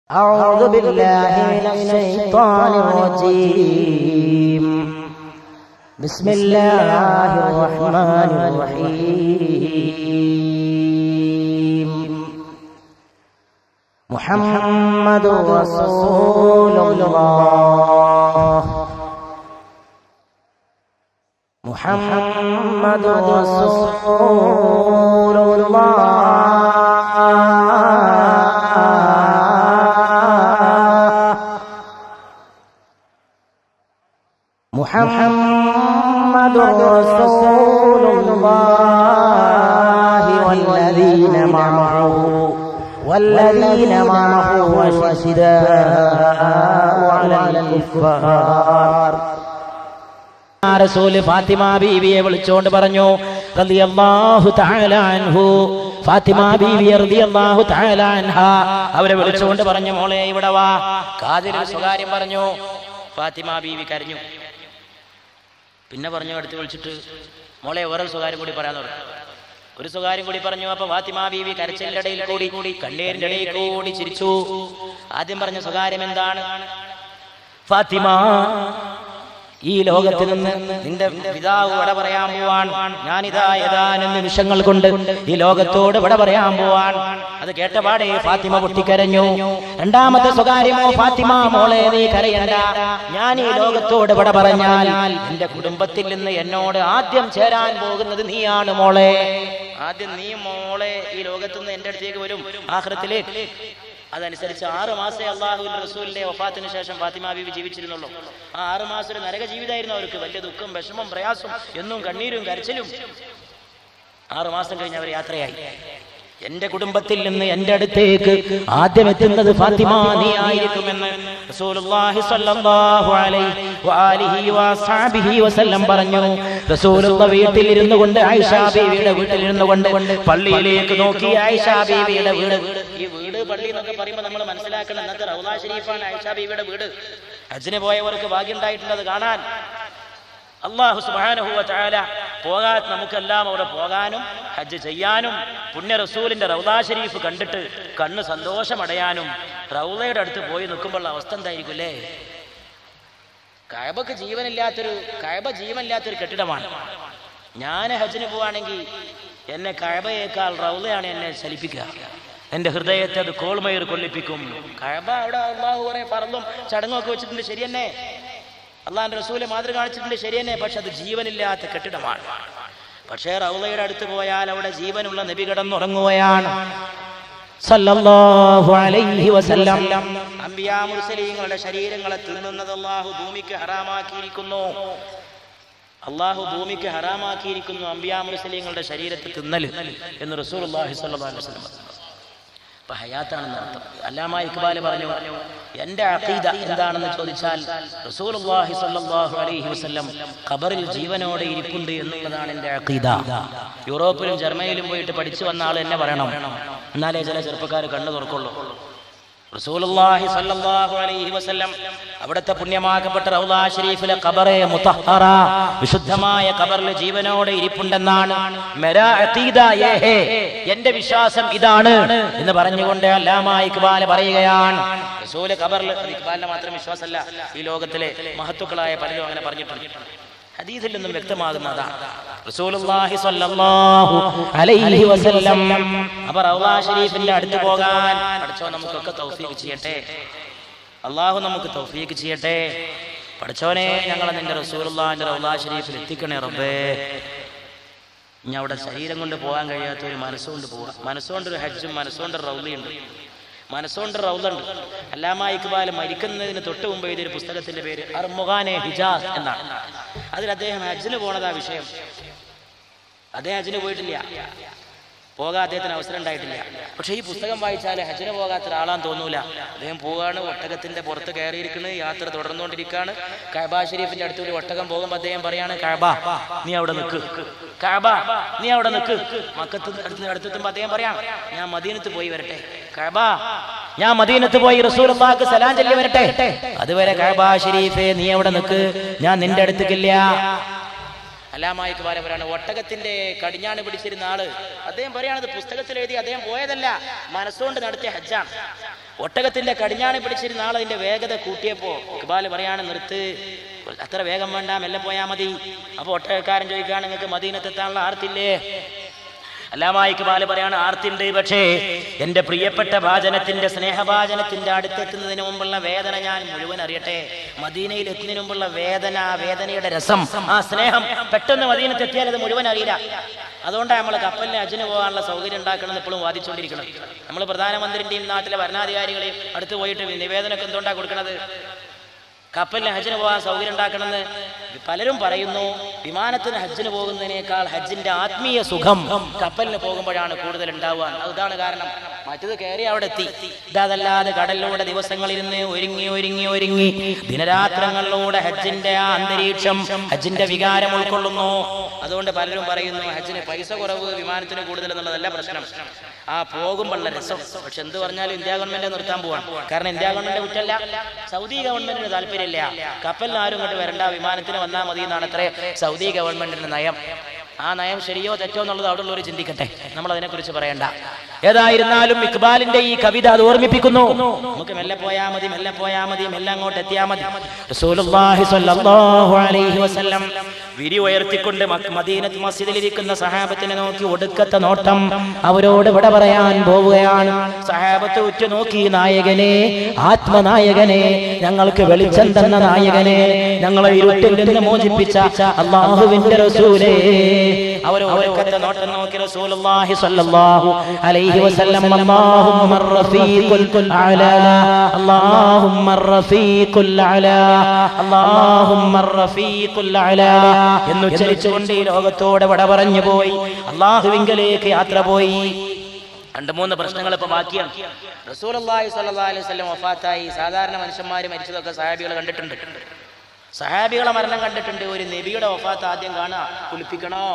أعوذ بالله من الشيطان الرجيم بسم الله الرحمن الرحيم محمد رسول الله محمد رسول الله محمد رسول الله والذين معه والذين معه وشداء على الكفار റസൂല് ഫാത്തിമ ബീവിയെ വിളിച്ചുകൊണ്ട് പറഞ്ഞു റളിയല്ലാഹു തആല അൻഹു ഫാത്തിമ ബീവി റളിയല്ലാഹു തആല അൻഹ അവരെ വിളിച്ചുകൊണ്ട് പറഞ്ഞു മോളെ ഇവിടെ വാ കാതിൽ ഒരു സ്വകാര്യം പറഞ്ഞു ഫാത്തിമ ബീവി കരഞ്ഞു പിന്നെ പറഞ്ഞു അടുത്ത് വിളിച്ചിട്ട് മോളെ വേറെ സ്വകാര്യം കൂടി പറയാൻ തുടങ്ങി ഒരു സ്വകാര്യം കൂടി പറഞ്ഞു അപ്പൊ ഫാത്തിമ ബീവി കരച്ചിലിന്റെ ഇടയിൽ കൂടി കൂടി കണ്ണീരിന്റെ ഇടയിൽ കൂടി ചിരിച്ചു ആദ്യം പറഞ്ഞ സ്വകാര്യം എന്താണ് ഫാത്തിമ ഈ ലോകത്ത് നിന്ന് നിന്റെ പിതാവ് വിട പറയാൻ പോവാൻ ഞാനിതാ ഏതാനും നിമിഷങ്ങൾ കൊണ്ട് ഈ ലോകത്തോട് വിട പറയാൻ പോവാൻ അത് കേട്ടപാടെ ഫാത്തിമ പൊട്ടിക്കരഞ്ഞു രണ്ടാമത്തെ സ്വകാര്യമോ ഫാത്തിമ മോളെ നീ കരയണ്ട ഞാൻ ഈ ലോകത്തോട് വിട പറഞ്ഞാൽ എന്റെ കുടുംബത്തിൽ നിന്ന് എന്നോട് ആദ്യം ചേരാൻ പോകുന്നത് നീയാണ് മോളെ ആദ്യം നീ മോളെ ഈ ലോകത്ത് നിന്ന് എന്റെ അടുത്തേക്ക് വരും ആഹ്റത്തിലേക്ക് അതനുസരിച്ച് ആറ് മാസേ അള്ളാഹുവിന്റെ റസൂലിന്റെ വഫാത്തിന് ശേഷം ഫാത്തിമ ബീവി ജീവിച്ചിരുന്നുള്ളൂ ആ ആറ് മാസം ഒരു നരക ജീവിതമായിരുന്നു അവർക്ക് വലിയ ദുഃഖം വിഷമം പ്രയാസം എന്നും കണ്ണീരും കരച്ചിലും ആറ് മാസം കഴിഞ്ഞ് അവർ യാത്രയായി എന്റെ കുടുംബത്തിൽ നിന്ന് എന്റെ അടുത്തേക്ക് ആദ്യം എത്തുന്നത് ഫാത്തിമ നീ ആയിരിക്കുമെന്ന് റസൂലുള്ളാഹി സ്വല്ലല്ലാഹു അലൈഹി വആലിഹി വസഹബിഹി വസല്ലം പറഞ്ഞു റസൂലുള്ള വീട്ടിൽ ഇരുന്നു കൊണ്ട് ആയിഷ ബീവിയുടെ വീട്ടിൽ ഇരുന്നു കൊണ്ട് പള്ളിയിലേക്ക് നോക്കി ആയിഷ ബീവിയുടെ വീട് ഈ വീട് പള്ളി എന്നൊക്കെ പറയുമ്പോൾ നമ്മൾ മനസ്സിലാക്കണം ഇന്നത്തെ റൗദ ഷരീഫാണ് ആയിഷ ബീവിയുടെ വീട് ഹജ്ജിന് പോയവർക്ക് ഭാഗ്യം ഉണ്ടായിട്ടുണ്ട് അത് കാണാൻ അള്ളാഹു സുബാനഹുവ ചാല പോകാൻ നമുക്കെല്ലാം അവിടെ പോകാനും ഹജ്ജ് ചെയ്യാനും പുണ്യ റസൂലിന്റെ റൗദാ ഷരീഫ് കണ്ടിട്ട് കണ്ണ് സന്തോഷമടയാനും റൗദയുടെ അടുത്ത് പോയി നിൽക്കുമ്പോൾ അവസ്ഥ എന്തായിരിക്കും അല്ലേ കയബക്ക് ജീവനില്ലാത്തൊരു കയബ ജീവനില്ലാത്തൊരു കെട്ടിടമാണ് ഞാൻ ഹജ്ജിന് പോവാണെങ്കിൽ എന്നെ കയബയേക്കാൾ റൗദയാണ് എന്നെ ചലിപ്പിക്കുക എന്റെ ഹൃദയത്തെ അത് കോൾമയർ കൊള്ളിപ്പിക്കും കയബ അവിടെ അള്ളാഹു കുറെ പറന്നും ചടങ്ങും ഒക്കെ വെച്ചിട്ടുണ്ട് ശരി തന്നെ അള്ളാഹിന്റെ റസൂല് മാതൃ കാണിച്ചിട്ടുണ്ട് ശരി തന്നെ പക്ഷെ അത് ജീവനില്ലാത്ത കെട്ടിടമാണ് പക്ഷേ റൗലയുടെ അടുത്ത് പോയാൽ അവിടെ ജീവനുള്ള നബി കിടന്നുറങ്ങുകയാണ് സല്ലല്ലാഹു അലൈഹി വസല്ലം അംബിയാ മുർസലീങ്ങളുടെ ശരീരങ്ങളെ തിന്നുന്നത് അള്ളാഹു ഭൂമിക്ക് ഹറാമാക്കിയിരിക്കുന്നു അള്ളാഹു ഭൂമിക്ക് ഹറാമാക്കിയിരിക്കുന്നു അംബിയാ മുർസലീങ്ങളുടെ ശരീരത്തെ തിന്നല് എന്ന് റസൂലുള്ളാഹി സ്വല്ലല്ലാഹു അലൈഹി വസല്ലം ഇപ്പൊ ഹയാത്താണെന്ന് അർത്ഥം അല്ലാമ ഇക്ബാൽ പറഞ്ഞു എന്റെ അഖീദ എന്താണെന്ന് ചോദിച്ചാൽ റസൂലുള്ളാഹി സ്വല്ലല്ലാഹു അലൈഹി വസല്ലം ഖബറിൽ ജീവനോടെ ഇരിപ്പുണ്ട് എന്നുള്ളതാണ് എന്റെ അഖീദ യൂറോപ്പിലും ജർമ്മനിയിലും പോയിട്ട് പഠിച്ചു വന്ന ആൾ എന്നെ പറയണം എന്നാലേ ചില ചെറുപ്പക്കാർ കണ്ണു തുറക്കുള്ളൂ റസൂലുള്ളാഹി സ്വല്ലല്ലാഹു അലൈഹി വസല്ലം അവിടുത്തെ പുണ്യമാക്കപ്പെട്ട റൗദാ ഷരീഫിലെ ഖബറെ മുതഹറ വിശുദ്ധമായ ഖബറിൽ ജീവനോടെ ഇരിപ്പുണ്ടെന്നാണ് മെരാ അഖീദ യേഹേ എന്റെ വിശ്വാസം ഇതാണ് എന്ന് പറഞ്ഞുകൊണ്ട് അല്ലാമ ഇക്ബാൽ പറയുകയാണ് റസൂല് ഖബറിൽ അത് ഇക്ബാലിന്റെ മാത്രം വിശ്വാസമല്ല ഈ ലോകത്തിലെ മഹത്തുക്കളായ പലരും അങ്ങനെ പറഞ്ഞിട്ടുണ്ട് ഹദീസിൽ നിന്നും വ്യക്തമാകുന്നതാണ് റസൂലുള്ളാഹി സ്വല്ലല്ലാഹു അലൈഹി വസല്ലം അപ്പോൾ റൗള ഷരീഫിന്റെ അടുത്ത് പോകാൻ പഠിച്ചോ നമുക്കൊക്കെ തൗഫീഖ് ചെയ്യട്ടെ അള്ളാഹു നമുക്ക് തൗഫീഖ് ചെയ്യട്ടെ പഠിച്ചോനെ ഞങ്ങളെ നിന്റെ റസൂലുള്ളാഹിന്റെ റൗള ഷരീഫിൽ എത്തിക്കണേ റബ്ബേ ഇനി അവിടെ ശരീരം കൊണ്ട് പോകാൻ കഴിയാത്ത ഒരു മനസ്സുകൊണ്ട് പോവാ മനസ്സുകൊണ്ട് ഒരു ഹജ്ജും മനസ്സുകൊണ്ട് ഒരു റൗളിയുണ്ട് മനസ്സുകൊണ്ട് റൗലുണ്ട് അല്ലാമ ഇക്ബാൽ മരിക്കുന്നതിന് തൊട്ട് മുമ്പ് എഴുതിയൊരു പുസ്തകത്തിന്റെ പേര് അർമുഖാനെ ഹിജാസ് എന്നാണ് അതിൽ അദ്ദേഹം ഹജ്ജിന് പോണതാ വിഷയം അദ്ദേഹം ഹജ്ജിന് പോയിട്ടില്ല പോകാൻ അദ്ദേഹത്തിന് അവസരം ഉണ്ടായിട്ടില്ല പക്ഷേ ഈ പുസ്തകം വായിച്ചാൽ ഹജ്ജിന് പോകാത്ത ഒരാളാന്ന് തോന്നൂല അദ്ദേഹം പോവാണ് ഒട്ടകത്തിന്റെ പുറത്ത് കയറിയിരിക്കുന്നത് യാത്ര തുടർന്നുകൊണ്ടിരിക്കുകയാണ് കഅബ ഷരീഫിന്റെ അടുത്തൂടി ഒട്ടകം പോകുമ്പോൾ അദ്ദേഹം പറയാണ് കഅബ നീ അവിടെ നിൽക്ക് കഅബ നീ അവിടെ നിൽക്ക് മക്കത്ത് അടുത്ത് അടുത്തെത്തുമ്പോൾ അദ്ദേഹം പറയാം ഞാൻ മദീനത്ത് പോയി വരട്ടെ കഅബ ഞാൻ മദീനത്ത് പോയി റസൂലുള്ളാഹിക്ക് സലാം ചൊല്ലി വരട്ടെ അതുവരെ കഅബ ഷരീഫേ നീ അവിടെ നിൽക്ക് ഞാൻ നിന്റെ അടുത്തേക്കില്ല അലാമായിക്ക് പറയാണ് ഒട്ടകത്തിന്റെ കടിഞ്ഞാണ് പിടിച്ചിരുന്ന ആള് അദ്ദേഹം പറയാണ് പുസ്തകത്തിൽ എഴുതി അദ്ദേഹം പോയതല്ല മനസ്സുകൊണ്ട് നടത്തിയ ഹജ്ജാണ് ഒട്ടകത്തിന്റെ കടിഞ്ഞാണി പിടിച്ചിരുന്ന ആൾ അതിന്റെ വേഗത കൂട്ടിയപ്പോ ഇക്ബാൽ പറയാണ് നിർത്ത് അത്ര വേഗം വേണ്ട മെല്ലെ പോയാൽ മതി അപ്പൊ ഒട്ടകക്കാരൻ ചോദിക്കുകയാണ് നിങ്ങൾക്ക് മദീനത്തെത്താനുള്ള ആർത്തില്ലേ അല്ലാമായി ഇക്ബാൽ പറയാണ് ആർത്തിണ്ട് പക്ഷേ എന്റെ പ്രിയപ്പെട്ട ഭാജനത്തിന്റെ സ്നേഹഭാജനത്തിന്റെ അടുത്തെത്തുന്നതിന് മുമ്പുള്ള വേദന ഞാൻ മുഴുവൻ അറിയട്ടെ മദീനയിൽ എത്തുന്നതിന് മുമ്പുള്ള വേദന ആ വേദനയുടെ രസം ആ സ്നേഹം പെട്ടെന്ന് മദീനത്തെത്തിയാൽ അത് മുഴുവൻ അറിയില്ല അതുകൊണ്ടാണ് നമ്മൾ കപ്പലിന് അജിന് പോകാനുള്ള സൗകര്യം ഉണ്ടാക്കണമെന്ന് എപ്പോഴും വാദിച്ചുകൊണ്ടിരിക്കണം നമ്മൾ പ്രധാനമന്ത്രിന്റെയും നാട്ടിലെ ഭരണാധികാരികളെയും അടുത്ത് പോയിട്ട് നിവേദനമൊക്കെ എന്തുകൊണ്ടാണ് കൊടുക്കുന്നത് കപ്പലിന് ഹജ്ജിന് പോകാൻ സൗകര്യം ഉണ്ടാക്കണമെന്ന് പലരും പറയുന്നു വിമാനത്തിന് ഹജ്ജിന് പോകുന്നതിനേക്കാൾ ഹജ്ജിന്റെ ആത്മീയ സുഖം കപ്പലിന് പോകുമ്പോഴാണ് കൂടുതൽ ഉണ്ടാവുക അതാണ് കാരണം മറ്റത് കയറി അവിടെ എത്തി ഇതല്ലാതെ കടലിലൂടെ ദിവസങ്ങളിരുന്ന് ഒരുങ്ങി ഒരുങ്ങി ഒരുങ്ങി ദിനരാത്രങ്ങളിലൂടെ ഹജ്ജിന്റെ ആ അന്തരീക്ഷം ഹജ്ജിന്റെ വികാരം ഉൾക്കൊള്ളുന്നു അതുകൊണ്ട് പലരും പറയുന്നു ഹജ്ജിന് പൈസ കുറവ് വിമാനത്തിന് കൂടുതൽ എന്നുള്ളതല്ല പ്രശ്നം ആ പോകുമ്പോഴുള്ള രസം പക്ഷെ എന്ത് പറഞ്ഞാലും ഇന്ത്യ ഗവൺമെന്റ് നിർത്താൻ പോവാണ് കാരണം ഇന്ത്യ ഗവൺമെന്റ് കുറ്റല്ല സൗദി ഗവൺമെന്റിന് താല്പര്യമില്ല കപ്പലിന് ആരും ഇങ്ങോട്ട് വരണ്ട വിമാനത്തിന് വന്നാൽ മതി എന്നാണ് അത്രേ സൗദി ഗവൺമെന്റിന്റെ നയം ആ നയം ശരിയോ തെറ്റോ എന്നുള്ളത് അവിടെ ഉള്ളവർ ചിന്തിക്കട്ടെ നമ്മൾ അതിനെക്കുറിച്ച് പറയണ്ട ഏതായിരുന്നാലും ഇക്ബാലിന്റെ ഈ കവിത അത് ഓർമ്മിപ്പിക്കുന്നു നമുക്ക് മെല്ലെ പോയാ മതി മെല്ലെ പോയാ മതി മെല്ലെ അങ്ങോട്ട് എത്തിയാ മതി റസൂലുള്ളാഹി സ്വല്ലല്ലാഹു അലൈഹി വസല്ലം വിരി ഉയർത്തിക്കൊണ്ട് മക്ക- മദീനത്ത് മസ്ജിദിലിരിക്കുന്ന സഹാബത്തിനെ നോക്കി ഒടുക്കത്തെ നോട്ടം അവരോട് വിട പറയാൻ പോവുകയാണ് സഹാബത്ത് ഉറ്റു നോക്കി നായകനെ ആത്മനായകനെ ഞങ്ങൾക്ക് വെളിച്ചം തന്ന നായകനെ ഞങ്ങളെ ഇരുട്ടിൽ നിന്ന് മോചിപ്പിച്ച അള്ളാഹുവിന്റെ റസൂലേ അവർ ഒടുക്കത്തെ നോട്ടം നോക്കി റസൂലുള്ളാഹി സ്വല്ലല്ലാഹു അലൈഹി വസല്ലം അല്ലാഹുമ്മ റഫീഖുൽ അലാ അല്ലാഹുമ്മ റഫീഖുൽ അലാ അല്ലാഹുമ്മ റഫീഖുൽ അലാ എന്ന് ഉച്ചരിച്ചുകൊണ്ട് ഈ ലോകത്തോടെ വിട പറഞ്ഞു പോയി അള്ളാഹുവിങ്കലേക്ക് യാത്ര പോയി രണ്ട് മൂന്ന് പ്രശ്നങ്ങൾ ഇപ്പൊ ബാക്കിയാണ് റസൂലി സല്ലല്ലാഹു അലൈഹി വസല്ലം വഫാത്തായി സാധാരണ മനുഷ്യന്മാർ മരിച്ചതൊക്കെ സഹാബികൾ കണ്ടിട്ടുണ്ട് സഹാബികളെ മരണം കണ്ടിട്ടുണ്ട് ഒരു നബിയുടെ വഫാത്ത് ആദ്യം കാണുക കുളിപ്പിക്കണോ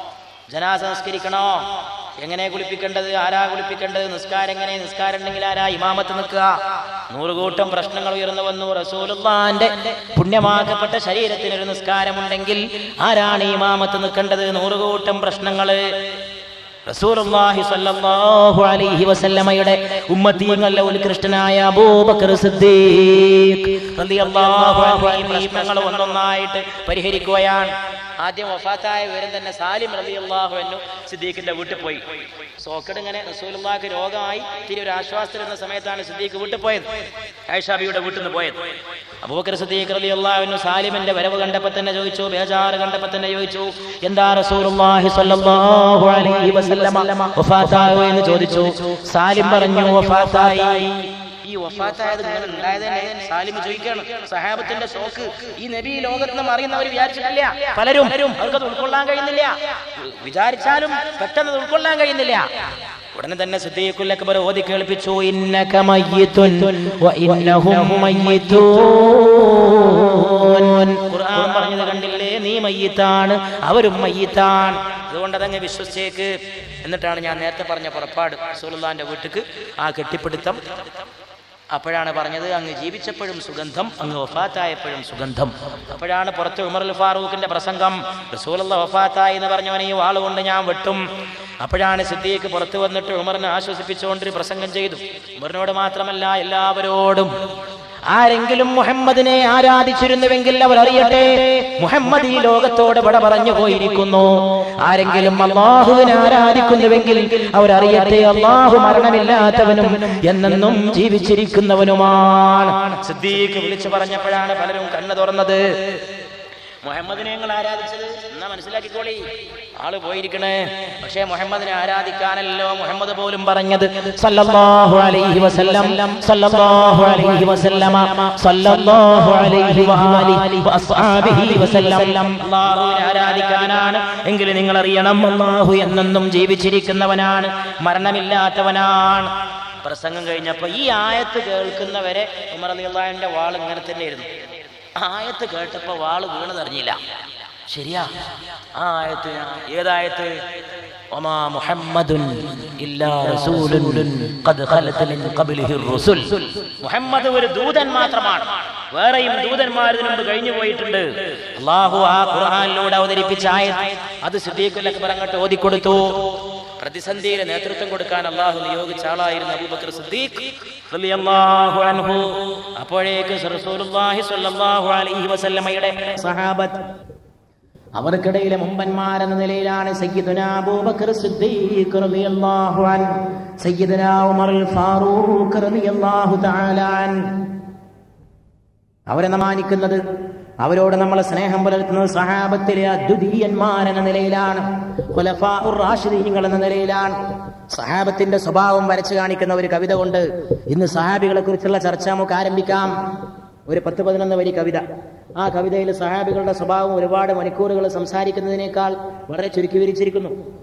ജനാസ സംസ്കരിക്കണോ എങ്ങനെ കുളിപ്പിക്കേണ്ടത് ആരാ കുളിപ്പിക്കേണ്ടത് നിസ്കാരം എങ്ങനെ നിസ്കാരം ഉണ്ടെങ്കിൽ ആരാ ഇമാമത്ത് നിൽക്കുക നൂറുകൂട്ടം പ്രശ്നങ്ങൾ ഉയർന്നു വന്നു റസൂലുള്ളാന്റെ പുണ്യമാക്കപ്പെട്ട ശരീരത്തിന് ഒരു നിസ്കാരമുണ്ടെങ്കിൽ ആരാണ് ഇമാമത്ത് നിൽക്കേണ്ടത് നൂറുകൂട്ടം പ്രശ്നങ്ങള് റസൂലുള്ളാഹി സ്വല്ലല്ലാഹു അലൈഹി വസല്ലമയുടെ ഉമ്മത്തീങ്ങളിൽ ഉത്കൃഷ്ടനായ അബൂബക്കർ സിദ്ദീഖ് റളിയല്ലാഹു അൻഹു ഈ പ്രശ്നങ്ങൾ ഒന്നൊന്നായിട്ട് പരിഹരിക്കുകയാണ് ആദ്യം വഫാത്തായ വിവരം തന്നെ സാലിം റളിയല്ലാഹു അൻഹു സിദ്ദീഖിന്റെ വീട്ടിൽ പോയി സോക്കട് ഇങ്ങനെ റസൂലുള്ളാഹിക്ക് രോഗമായി തിരി ഒരു ആശ്വാസത്തിൽ ഇരുന്ന സമയത്താണ് സിദ്ദീഖ് വീട്ടിൽ പോയത് ആയിഷാബിയുടെ വീട്ടിൽ നിന്ന് പോയത് അബൂബക്കർ സിദ്ദീഖ് റളിയല്ലാഹു അൻഹു സാലിമിന്റെ വരവ് കണ്ടപ്പോൾ തന്നെ ചോദിച്ചു ബേജാറ് കണ്ടപ്പോൾ തന്നെ ചോദിച്ചു എന്താ റസൂലുള്ളാഹി സ്വല്ലല്ലാഹു അലൈഹി വസല്ലമ വഫാത്തായോ എന്ന് ചോദിച്ചു സാലിം പറഞ്ഞു വഫാത്തായി ഈ വഫാത്തായത് ഇങ്ങനെ ഉണ്ടായത് തന്നെ സാലിം ചോദിക്കാണ് സഹാബത്തിന്റെ ഷോക്ക് ഈ നബി ഈ ലോകത്ത് നിന്ന് അറിയുന്നവർ വിചാരിച്ചിട്ടില്ല പലരും അവർക്കത് ഉൾക്കൊള്ളാൻ കഴിയുന്നില്ല വിചാരിച്ചാലും പെട്ടെന്ന് അത് ഉൾക്കൊള്ളാൻ കഴിയുന്നില്ല ഉടനെ തന്നെ സിദ്ദീഖുൽ അക്ബർ ഓതി കേൾപ്പിച്ചു ഇന്നക മയ്യിത്തുൻ വ ഇന്നഹും മയ്യിത്തൂൻ ഖുർആൻ പറഞ്ഞത് കണ്ടില്ലേ നീ മയ്യിത്താണ് അവരും മയ്യിത്താണ് അതുകൊണ്ട് അതങ്ങ് വിശ്വസിച്ചേക്ക് എന്നിട്ടാണ് ഞാൻ നേരത്തെ പറഞ്ഞ പുറപ്പാട് റസൂലുള്ളാഹിന്റെ വീട്ടിക്ക് ആ കെട്ടിപ്പിടുത്തം അപ്പോഴാണ് പറഞ്ഞത് അങ്ങ് ജീവിച്ചപ്പോഴും സുഗന്ധം അങ്ങ് വഫാത്തായപ്പോഴും സുഗന്ധം അപ്പോഴാണ് പുറത്ത് ഉമർ ഫാറൂഖിന്റെ പ്രസംഗം റസൂലുള്ള വഫാത്തായി എന്ന് പറഞ്ഞവനെ ഈ വാളുകൊണ്ട് ഞാൻ വെട്ടും അപ്പോഴാണ് സിദ്ദീഖ് പുറത്തു വന്നിട്ട് ഉമറിനെ ആശ്വസിപ്പിച്ചുകൊണ്ട് ഒരു പ്രസംഗം ചെയ്തു ഉമറിനോട് മാത്രമല്ല എല്ലാവരോടും ആരെങ്കിലും മുഹമ്മദിനെ ആരാധിച്ചിരുന്നുവെങ്കിൽ അവർ അറിയട്ടെ മുഹമ്മദ് ഈ ലോകത്തോട് വിട പറഞ്ഞു പോയിരിക്കുന്നു ആരെങ്കിലും അള്ളാഹുവിനെ ആരാധിക്കുന്നുവെങ്കിൽ അവർ അറിയട്ടെ അള്ളാഹു മരണമില്ലാത്തവനും എന്നെന്നും ജീവിച്ചിരിക്കുന്നവനുമാണ് സിദ്ദീഖ് വിളിച്ചു പറഞ്ഞപ്പോഴാണ് പലരും കണ്ണു തുറന്നത് മുഹമ്മദിനെ ഞങ്ങൾ ആരാധിച്ചത് എന്നാ മനസ്സിലാക്കിക്കോളി ആള് പോയിരിക്കണേ പക്ഷേ മുഹമ്മദിനെ ആരാധിക്കാനല്ലോ മുഹമ്മദ് പോലും പറഞ്ഞത് സല്ലല്ലാഹു അലൈഹി വസല്ലം സല്ലല്ലാഹു അലൈഹി വസല്ലമ സല്ലല്ലാഹു അലൈഹി വആലിഹി വഅസ്ഹാബിഹി വസല്ലം അല്ലാഹുവിനെ ആരാധിക്കാനാണ് എങ്കിൽ നിങ്ങൾ അറിയണം അല്ലാഹു എന്നെന്നും ജീവിച്ചിരിക്കുന്നവനാണ് മരണമില്ലാത്തവനാണ് പ്രസംഗം കഴിഞ്ഞപ്പോ ഈ ആയത്ത് കേൾക്കുന്നവരെ ഉമർ അലിയുള്ളാഹിന്റെ വാൾ ഇങ്ങനെ തന്നെയായിരുന്നു ആയത്ത് കേട്ടപ്പോ വാള് വീണതറിഞ്ഞില്ല ശരിയാ ആ ആയത്ത് ഞാൻ- ഏതായത്ത് ഒമാ മുഹമ്മദുൻ ഇല്ലാ റസൂലുൻ ഖദ് ഖലത് മിൻ ഖബ്ലിഹി റുസുൽ മുഹമ്മദ് ഒരു ദൂതൻ മാത്രമാണ് വേറെയും ദൂതന്മാർ ഇതിനു മുമ്പ് കഴിഞ്ഞു പോയിട്ടുണ്ട് അള്ളാഹു ആ ഖുർആനിലൂടെ അവതരിപ്പിച്ച ആയത്ത് അത് സിദ്ദീഖുൽ അക്ബർ അങ്ങോട്ട് ഓതിക്കൊടുത്തു പ്രതിസന്ധിയിൽ നേതൃത്വം കൊടുക്കാൻ അള്ളാഹു നിയോഗിച്ച ആളായിരുന്നു അബൂബക്കർ സിദ്ദീഖ് റളിയല്ലാഹു അൻഹു അപ്പോഴേക്ക് റസൂലുള്ളാഹി സ്വല്ലല്ലാഹു അലൈഹി വസല്ലമയുടെ സഹാബത്ത് അവർക്കിടയിലെ മുമ്പന്മാരെന്ന നിലയിലാണ് സയ്യിദുന അബൂബക്കർ സിദ്ദീഖ് റളിയല്ലാഹു അൻഹു സയ്യിദുന ഉമറുൽ ഫാറൂഖ് റളിയല്ലാഹു തആല അൻഹു അവരെ നമാനിക്കുന്നത് അവരോട് നമ്മൾ സ്നേഹം പുലർത്തുന്നത് സഹാബത്തിലെ അദ്വിതീയന്മാരെന്ന നിലയിലാണ് ഖുലഫാഉർ റാഷിദീങ്ങൾ എന്ന നിലയിലാണ് സഹാബത്തിന്റെ സ്വഭാവം വരച്ചു കാണിക്കുന്ന ഒരു കവിത കൊണ്ട് ഇന്ന് സഹാബികളെ കുറിച്ചുള്ള ചർച്ച നമുക്ക് ആരംഭിക്കാം ഒരു പത്ത് പതിനൊന്ന് വരി കവിത ആ കവിതയിൽ സഹാബികളുടെ സ്വഭാവം ഒരുപാട് മണിക്കൂറുകൾ സംസാരിക്കുന്നതിനേക്കാൾ വളരെ ചുരുക്കി വിരിച്ചിരിക്കുന്നു